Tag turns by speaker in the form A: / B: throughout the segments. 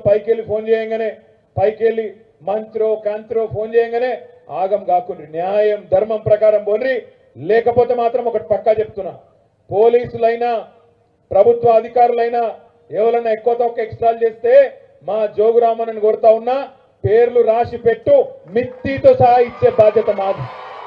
A: పైకి వెళ్ళి ఫోన్ చేయంగానే పైకి వెళ్ళి మంత్రో కాంత్రో ఫోన్ చేయంగానే ఆగం కాకుండా న్యాయం ధర్మం ప్రకారం పోన్రి లేకపోతే మాత్రం ఒకటి పక్కా చెప్తున్నా పోలీసులైనా ప్రభుత్వ అధికారులైనా ఎవరైనా ఎక్కువ తక్కువ ఎక్స్ట్రాలు చేస్తే మా జోగురామన్ కొడతా ఉన్నా పేర్లు రాసి పెట్టు మిత్తితో సహా ఇచ్చే బాధ్యత మాది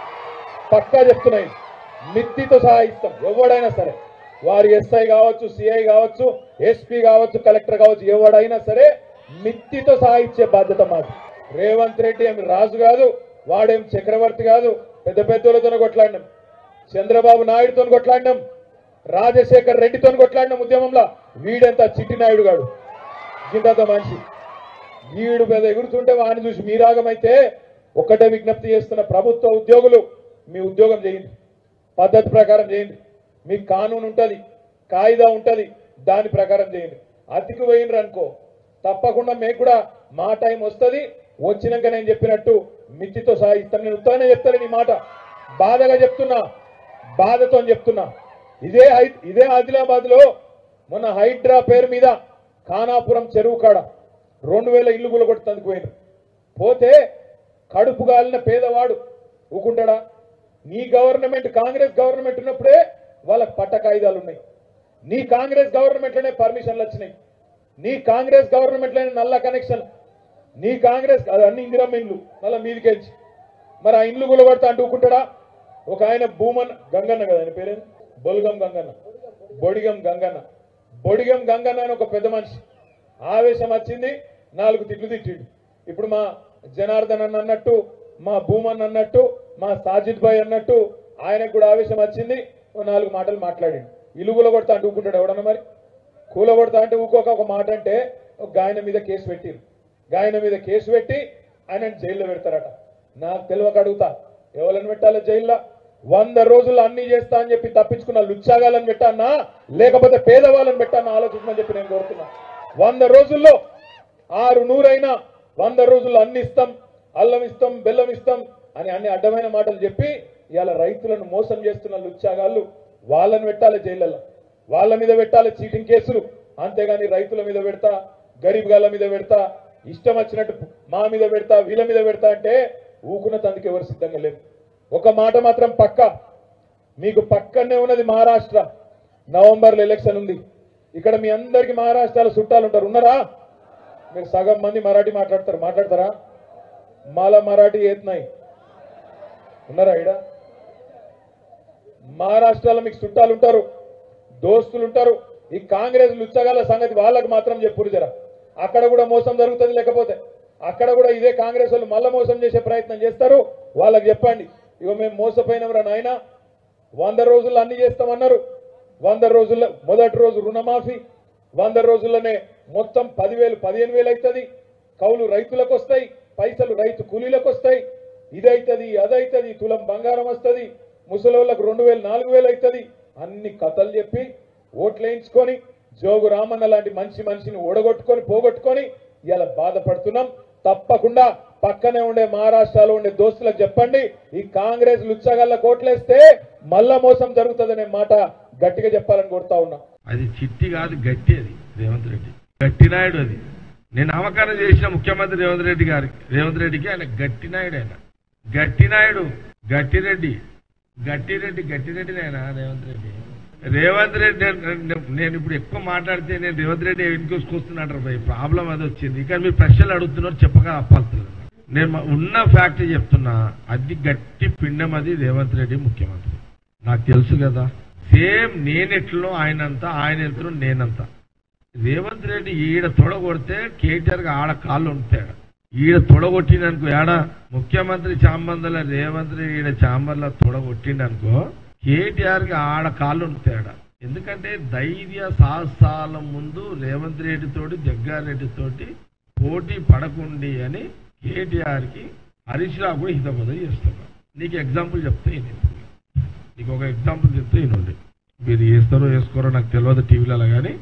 A: పక్కా చెప్తున్నాయి మిత్తితో సహా ఇస్తాం ఎవడైనా సరే వారు ఎస్ఐ కావచ్చు సిఐ కావచ్చు ఎస్పీ కావచ్చు కలెక్టర్ కావచ్చు ఎవడైనా సరే మిత్తితో సహా ఇచ్చే బాధ్యత మాది రేవంత్ రెడ్డి ఏమి రాజు కాదు వాడేం చక్రవర్తి కాదు పెద్ద పెద్దలతో కొట్లాడినాం చంద్రబాబు నాయుడుతో కొట్లాడినాం రాజశేఖర్ రెడ్డితో కొట్లాడినాం ఉద్యమంలో వీడంతా చిట్టి నాయుడు గాడు గింతంత మనిషి వీడు మీద ఎగురుతుంటే వాడిని చూసి మీరాగమైతే ఒక్కటే విజ్ఞప్తి చేస్తున్న ప్రభుత్వ ఉద్యోగులు మీ ఉద్యోగం చేయండి పద్ధతి ప్రకారం చేయండి మీకు కానూన్ ఉంటుంది కాయిదా ఉంటుంది దాని ప్రకారం చేయండి అతికి పోయినరు అనుకో తప్పకుండా మీకు కూడా మా టైం వస్తుంది వచ్చినాక నేను చెప్పినట్టు మిత్తితో సాగిస్తాను నేను ఉత్తగానే చెప్తాను నీ మాట బాధగా చెప్తున్నా బాధతో చెప్తున్నా ఇదే హై ఇదే ఆదిలాబాద్ లో మొన్న హైడ్రా పేరు మీద ఖానాపురం చెరువు కాడ రెండు వేల ఇల్లు గులగొట్టుతందుకు పోయినారు పోతే కడుపు గాలిన పేదవాడు ఊకుంటాడా నీ గవర్నమెంట్ కాంగ్రెస్ గవర్నమెంట్ ఉన్నప్పుడే వాళ్ళకి పట్ట కాయిదాలు ఉన్నాయి నీ కాంగ్రెస్ గవర్నమెంట్లోనే పర్మిషన్లు వచ్చినాయి నీ కాంగ్రెస్ గవర్నమెంట్లోనే నల్ల కనెక్షన్ నీ కాంగ్రెస్ అది అన్ని ఇందిరమ్మ ఇండ్లు మళ్ళీ మీదికెళ్ళి మరి ఆ ఇండ్లు గులగొడతా అంటూ ఊకుంటాడా ఒక ఆయన భూమన్ గంగన్న కదా ఆయన పేరేంది బొల్గం గంగన్న బొడిగం గంగన్న బొడిగం గంగన్న అని ఒక పెద్ద మనిషి ఆవేశం వచ్చింది నాలుగు తిట్లు తిట్టిండు ఇప్పుడు మా జనార్దన్ అన్న అన్నట్టు మా భూమన్ అన్నట్టు మా సాజిద్ భాయ్ అన్నట్టు ఆయనకు కూడా ఆవేశం వచ్చింది ఓ నాలుగు మాటలు మాట్లాడిండు ఇలుగుల కొడతా అంటే ఊకుంటాడు ఎవడన్నా మరి కూల కొడతా అంటే ఊకోక ఒక మాట అంటే ఒక గాయన మీద కేసు పెట్టిరు గాయన మీద కేసు పెట్టి ఆయన జైల్లో పెడతారట నాకు తెలియక అడుగుతా ఎవరిని పెట్టాలి జైల్లో వంద రోజులు అన్ని చేస్తా అని చెప్పి తప్పించుకున్న లుచ్చాగాలని పెట్టానా లేకపోతే పేదవాళ్ళని పెట్టానా ఆలోచించమని చెప్పి నేను కోరుతున్నా వంద రోజుల్లో ఆరు నూరైనా వంద రోజుల్లో అన్ని ఇస్తాం అల్లం ఇస్తాం బెల్లం ఇస్తాం అని అన్ని అడ్డమైన మాటలు చెప్పి ఇవాళ రైతులను మోసం చేస్తున్న లుచ్చాగాళ్ళు వాళ్ళని పెట్టాలి జైళ్ళల్లో వాళ్ళ మీద పెట్టాలి చీటింగ్ కేసులు అంతేగాని రైతుల మీద పెడతా గరీబ్ గాళ్ళ మీద పెడతా ఇష్టం వచ్చినట్టు మా మీద పెడతా వీళ్ళ మీద పెడతా అంటే ఊకున్న తందుకు ఎవరు సిద్ధంగా లేరు ఒక మాట మాత్రం పక్క మీకు పక్కనే ఉన్నది మహారాష్ట్ర నవంబర్లో ఎలక్షన్ ఉంది ఇక్కడ మీ అందరికి మహారాష్ట్రలో చుట్టాలు ఉంటారు ఉన్నారా మీరు సగం మంది మరాఠీ మాట్లాడతారు మాట్లాడతారా మాల మరాఠీ ఏత్నాయి ఉన్నారా ఈడ మహారాష్ట్రలో మీకు చుట్టాలు ఉంటారు దోస్తులు ఉంటారు ఈ కాంగ్రెస్ లుచ్చగల సంగతి వాళ్ళకు మాత్రం చెప్పురు జర అక్కడ కూడా మోసం జరుగుతుంది లేకపోతే అక్కడ కూడా ఇదే కాంగ్రెస్ వాళ్ళు మళ్ళా మోసం చేసే ప్రయత్నం చేస్తారు వాళ్ళకి చెప్పండి ఇగో మేము మోసపోయినవరా నాయన వంద రోజుల్లో అన్ని చేస్తామన్నారు వంద రోజుల్లో మొదటి రోజు రుణమాఫీ వంద రోజుల్లోనే మొత్తం పదివేలు పదిహేను వేలు అవుతుంది కౌలు రైతులకు వస్తాయి పైసలు రైతు కూలీలకు వస్తాయి ఇదైతుంది అదైతుంది తులం బంగారం వస్తుంది ముసలోళ్ళకు రెండు వేలు నాలుగు వేలు అవుతుంది అన్ని కథలు చెప్పి ఓట్లు వేయించుకొని జోగు రామన్న లాంటి మంచి మనిషిని ఓడగొట్టుకొని పోగొట్టుకొని ఇలా బాధపడుతున్నాం తప్పకుండా పక్కనే ఉండే మహారాష్ట్రలో ఉండే దోస్తులకు చెప్పండి ఈ కాంగ్రెస్ లుచ్చగల్ల కోట్లేస్తే మళ్ళా మోసం జరుగుతుందనే మాట గట్టిగా చెప్పాలని కోరుతా ఉన్నా
B: అది చిట్టి కాదు గట్టి అది రేవంత్ రెడ్డి గట్టి నాయుడు అది నేను నామకరణం చేసిన ముఖ్యమంత్రి రేవంత్ రెడ్డి గారికి రేవంత్ రెడ్డికి ఆయన గట్టి నాయుడు ఆయన గట్టి నాయుడు గట్టిరెడ్డి గట్టిరెడ్డి గట్టిరెడ్డి నాయన రేవంత్ రెడ్డి రేవంత్ రెడ్డి నేను- నేను- నేను ఇప్పుడు ఎక్కువ మాట్లాడితే నేను రేవంత్ రెడ్డి వెనుకొసుకొస్తున్నాడు భయ్ ప్రాబ్లం అది వచ్చింది ఇక మీరు ప్రశ్నలు అడుగుతున్నారు చెప్పగా అప్పలుతున్నారు నేను మా- ఉన్న ఫ్యాక్టరీ చెప్తున్నా అది గట్టి పిండం అది రేవంత్ రెడ్డి ముఖ్యమంత్రి నాకు తెలుసు కదా సేమ్ నేనెట్లో ఆయనంతా ఆయన ఎట్లు నేనంతా రేవంత్ రెడ్డి ఈడ తొడగొడితే కేటీఆర్ గా ఆడ కాళ్ళు ఉంటాడు ఈడ తొడగొట్టిండనుకో ఏడ ముఖ్యమంత్రి చాంబందల రేవంత్ రెడ్డి ఈడ చాంబర్ల తొడగొట్టిండనుకో కేటీఆర్ కి ఆడ కాళ్ళు ఉంటాడు ఎందుకంటే ధైర్య సాహసాల ముందు రేవంత్ రెడ్డి తోటి జగ్గారెడ్డి తోటి పోటీ పడకుండి అని కేటీఆర్ కి హరీష్ రావు కూడా హితబోధ చేస్తున్నారు నీకు ఎగ్జాంపుల్ చెప్తే ఇది నీకు ఒక ఎగ్జాంపుల్ చెప్తే ఈయనండి మీరు వేస్తారో వేసుకోరో నాకు తెలియదు టీవీలలో కానీ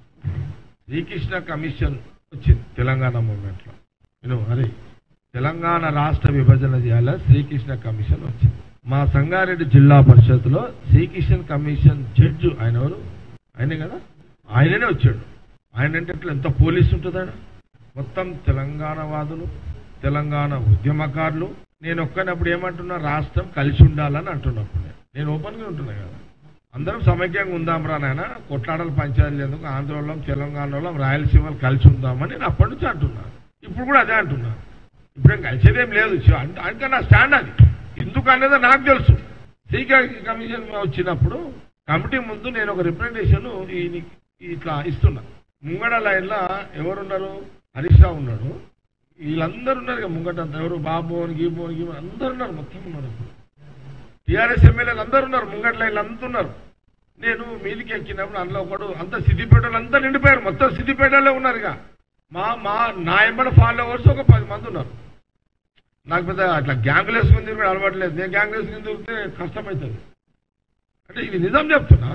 B: శ్రీకృష్ణ కమిషన్ వచ్చింది తెలంగాణ మూమెంట్లో నేను అరే తెలంగాణ రాష్ట్ర విభజన చేయాల శ్రీకృష్ణ కమిషన్ వచ్చింది మా సంగారెడ్డి జిల్లా పరిషత్లో శ్రీకృష్ణ కమిషన్ జడ్జి ఆయన ఎవరు ఆయనే కదా ఆయననే వచ్చాడు ఆయన అంటే ఎట్లా ఎంత పోలీసు ఉంటుందా మొత్తం తెలంగాణ వాదులు తెలంగాణ ఉద్యమకారులు నేను ఒక్కనప్పుడు ఏమంటున్నా రాష్ట్రం కలిసి ఉండాలని అంటున్నప్పుడు నేను. నేను ఓపెన్గా ఉంటున్నా కదా అందరం సమైక్యంగా ఉందాం రా నాయన కొట్లాటలు పంచాయతీలు ఎందుకు ఆంధ్రలో తెలంగాణలో రాయలసీమలు కలిసి ఉందామని నేను అప్పటి నుంచి అంటున్నాను ఇప్పుడు కూడా అదే అంటున్నా ఇప్పుడు ఏం కలిసేదేం లేదు అంటే అంటే నా స్టాండ్ అది ఎందుకు అనేది నాకు తెలుసు సీకా కమిషన్ వచ్చినప్పుడు కమిటీ ముందు నేను ఒక రిప్రజెంటేషన్ ఇట్లా ఇస్తున్నా ముంగడ లైన్లో ఎవరున్నారు హరీష్ రావు ఉన్నాడు వీళ్ళందరూ ఉన్నారు ఇక ముంగట అంతా ఎవరు బాబోని గీబోని గీబోని అందరు ఉన్నారు మొత్తం ఉన్నారు ఇప్పుడు టీఆర్ఎస్ ఎమ్మెల్యేలు అందరు ఉన్నారు ముంగట లైన్లు అంతా ఉన్నారు నేను మీదికి ఎక్కినప్పుడు అందులో ఒకడు అంత సిద్దిపేటలో అంతా నిండిపోయారు మొత్తం సిద్దిపేటలో ఉన్నారు ఇక మా మా నా ఎంబడ ఫాలోవర్స్ ఒక పది మంది ఉన్నారు నాకు పెద్ద అట్లా గ్యాంగులు వేసుకుని తిరిగి అలవాట్లేదు నేను గ్యాంగ్ వేసుకుని తిరిగితే కష్టమవుతుంది అంటే ఇది నిజం చెప్తున్నా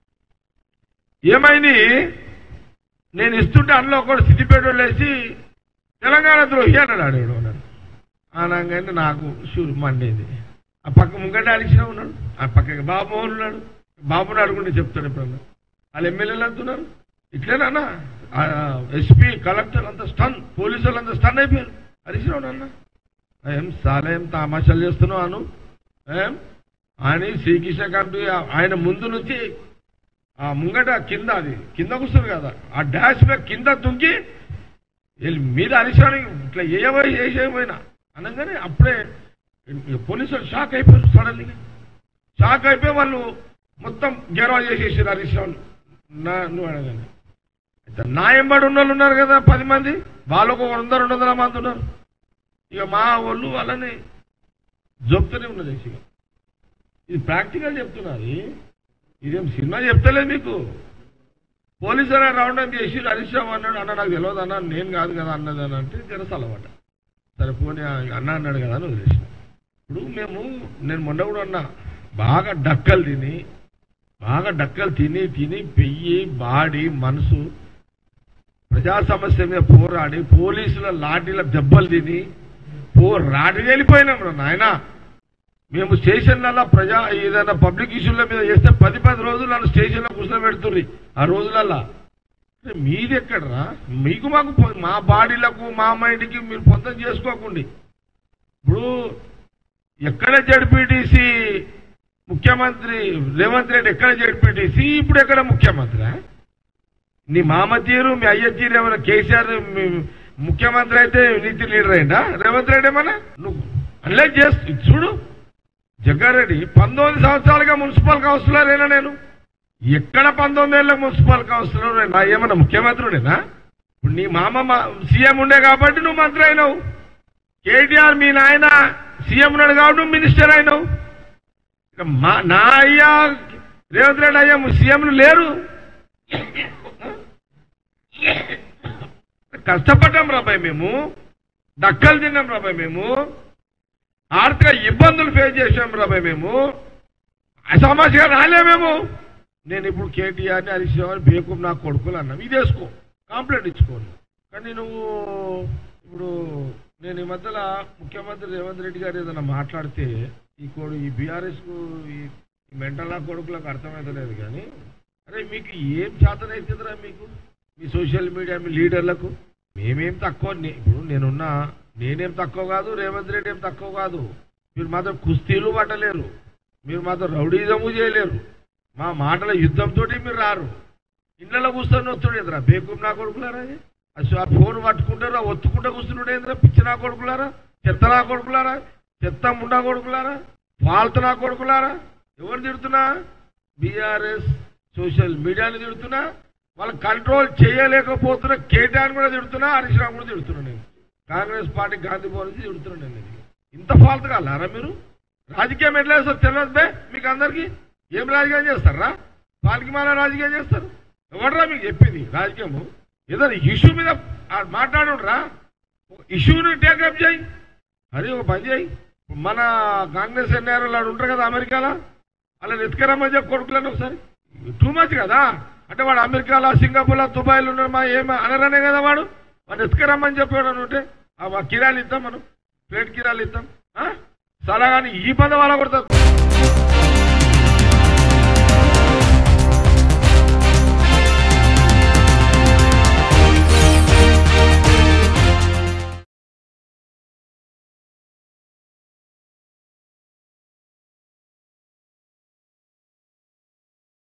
B: ఏమైంది నేను ఇస్తుంటే అందులో ఒకడు సిద్దిపేట వేసి తెలంగాణ ద్రోహి అన్నాడు ఆడేవాడు నన్ను అనగానే నాకు షూర్ మండేది ఆ పక్క ముంగట అలిసిన ఉన్నాడు ఆ పక్కకి బాబుమోహన్ ఉన్నాడు బాబుని అడుగుంటే చెప్తాడు ఎప్పుడన్నా వాళ్ళు ఎమ్మెల్యేలు అంటున్నారు ఇట్లేనా ఎస్పీ కలెక్టర్ అంతా స్టన్ పోలీసులు అంతా స్టన్ అయిపోయారు హరీశ్రావు అన్న ఏం చాలా ఏం తమాషాలు చేస్తున్నావు అను ఏం అని శ్రీకృష్ణ కమిటీ ఆయన ముందు నుంచి ఆ ముంగట కింద అది కింద కూర్చున్నారు కదా ఆ డాష్ బ్యాగ్ కింద దుంకి వీళ్ళు మీద హరీశ్రావు ఇట్లా ఏమై చేసేమైనా అనగానే అప్పుడే పోలీసులు షాక్ అయిపోయారు సడన్గా షాక్ అయిపోయి వాళ్ళు మొత్తం గెరవ చేసేసారు హరీష్ రావు నా నువ్వు అడగానే అయితే నా ఎంబడి ఉన్న వాళ్ళు ఉన్నారు కదా పది మంది వాళ్ళకు ఒక వంద రెండు వందల మంది ఉన్నారు ఇక మా వాళ్ళు వాళ్ళని జొప్తూనే ఉన్నది ఇక ఇది ప్రాక్టికల్ చెప్తున్నది ఇదేం సినిమా చెప్తలేదు మీకు పోలీసులు రౌండ్ అప్ చేసి హరీష్ రావు అన్నాడు అన్న నాకు తెలియదు అన్న నేను కాదు కదా అన్నది అని అంటే జరసలమాట సరే పోనీ అన్న అన్నాడు కదా అని వదిలేసిన ఇప్పుడు మేము నేను మొన్న కూడా అన్నా బాగా డక్కలు తిని బాగా డక్కలు తిని తిని పెయ్యి బాడీ మనసు ప్రజా సమస్య మీద పోరాడి పోలీసుల లాఠీల దెబ్బలు తిని పోరాడి వెళ్ళిపోయినాం రా నాయన మేము స్టేషన్లలో ప్రజా ఏదైనా పబ్లిక్ ఇష్యూల మీద చేస్తే పది పది రోజులు నన్ను స్టేషన్లో కూర్చోబెడుతుర్రి ఆ రోజులల్లా అరే మీది ఎక్కడరా మీకు మాకు పొ- మా బాడీలకు మా మైండ్కి మీరు పొందం చేసుకోకండి ఇప్పుడు ఎక్కడ జడ్పీటీసీ ముఖ్యమంత్రి రేవంత్ రెడ్డి ఎక్కడ జడ్పీటీసీ ఇప్పుడు ఎక్కడ ముఖ్యమంత్రి నీ మామ తీరు మీ అయ్య తీరు ఏమైనా కేసీఆర్ మీ ముఖ్యమంత్రి అయితే నీతి లీడర్ అయిందా రేవంత్ రెడ్డి ఏమన్నా నువ్వు అల్లే చేస్తు చూడు జగ్గారెడ్డి పంతొమ్మిది సంవత్సరాలుగా మున్సిపల్ కౌన్సిలర్ అయినా నేను ఎక్కడ పంతొమ్మిది ఏళ్ళ మున్సిపల్ కౌన్సిలర్ నా ఏమన్నా ముఖ్యమంత్రుడేనా ఇప్పుడు నీ మామ మా- సీఎం ఉండే కాబట్టి నువ్వు మంత్రి అయినావు కేటీఆర్ మీ నాయన సీఎం ఉన్నాడు కాబట్టి నువ్వు మినిస్టర్ అయినావు ఇక మా నా అయ్యా రేవంత్ రెడ్డి అయ్యా సీఎంలు లేరు కష్టపడ్డాం రాబాయ్ మేము దక్కలు తిన్నాం రాబాయ్ మేము ఆర్థిక ఇబ్బందులు ఫేస్ చేసాం రాబాయ్ మేము అసామాజిక రాలే మేము నేను ఇప్పుడు కేటీఆర్ని హరీష్ రావు బేకూప్ నా కొడుకులు అన్నాం ఇది వేసుకో కాంప్లైంట్ ఇచ్చుకోను కానీ నువ్వు ఇప్పుడు నేను ఈ మధ్యలో ముఖ్యమంత్రి రేవంత్ రెడ్డి గారు ఏదైనా మాట్లాడితే ఈ కోడు ఈ బీఆర్ఎస్ కు ఈ మెంటల్ నా కొడుకులకు అర్థమవుతలేదు కానీ అరే మీకు ఏం చేతనైతుందిరా మీకు మీ సోషల్ మీడియా మీ లీడర్లకు మేమేం తక్కువ నే- ఇప్పుడు నేనున్నా నేనేం తక్కువ కాదు రేవంత్ రెడ్డి ఏం తక్కువ కాదు మీరు మాత్రం కుస్తీలు పట్టలేరు మీరు మాత్రం రౌడీజము చేయలేరు మా మాటల యుద్ధంతో మీరు రారు ఇళ్ళలో కూర్చొని వస్తుండేదిరా బేకూం నా కొడుకులారా అది? అసలు ఆ ఫోన్ పట్టుకుంటారా ఒత్తుకుంటా కూర్చుండేదిరా పిచ్చి నా కొడుకులారా చెత్త నా కొడుకులారా చెత్త ముండా కొడుకులారా ఫాల్తు నా కొడుకులారా ఎవరు తిడుతున్నా బీఆర్ఎస్ సోషల్ మీడియాని తిడుతున్నా వాళ్ళు కంట్రోల్ చేయలేకపోతున్నా కేటీఆర్ కూడా తిడుతున్నా హరీష్ రావు కూడా తిడుతున్నా నేను కాంగ్రెస్ పార్టీ గాంధీ భవన్ నుంచి తిడుతున్నాను నేను ఇది. ఇంత ఫాల్తు కాలారా మీరు రాజకీయం ఎట్లా చేస్తారు తెలియదు బే మీకు అందరికి ఏం రాజకీయం చేస్తారా వాళ్ళకి మన రాజకీయం చేస్తారు ఎవడరా మీకు చెప్పింది రాజకీయము ఏదైనా ఇష్యూ మీద మాట్లాడురా ఇష్యూని టేకప్ చేయి అది ఒక పని చేయి మన కాంగ్రెస్ ఎన్ఆర్ వాళ్ళు ఉంటారు కదా అమెరికాలో అలా ఎత్తుకరమ్మని చెప్పి కొడుకులను ఒకసారి టూ మచ్ కదా అంటే వాడు అమెరికాలో సింగపూర్లో దుబాయ్లో ఉన్నాడు మా ఏం అనరనే కదా వాడు వాడు ఎత్తుకరమ్మని చెప్పాడు ఉంటే ఆ కిరాలు ఇద్దాం మనం ప్లేట్ కిరాలు ఇద్దాం ఆ? సలహాని ఈ పద వాళ్ళ కొడతారు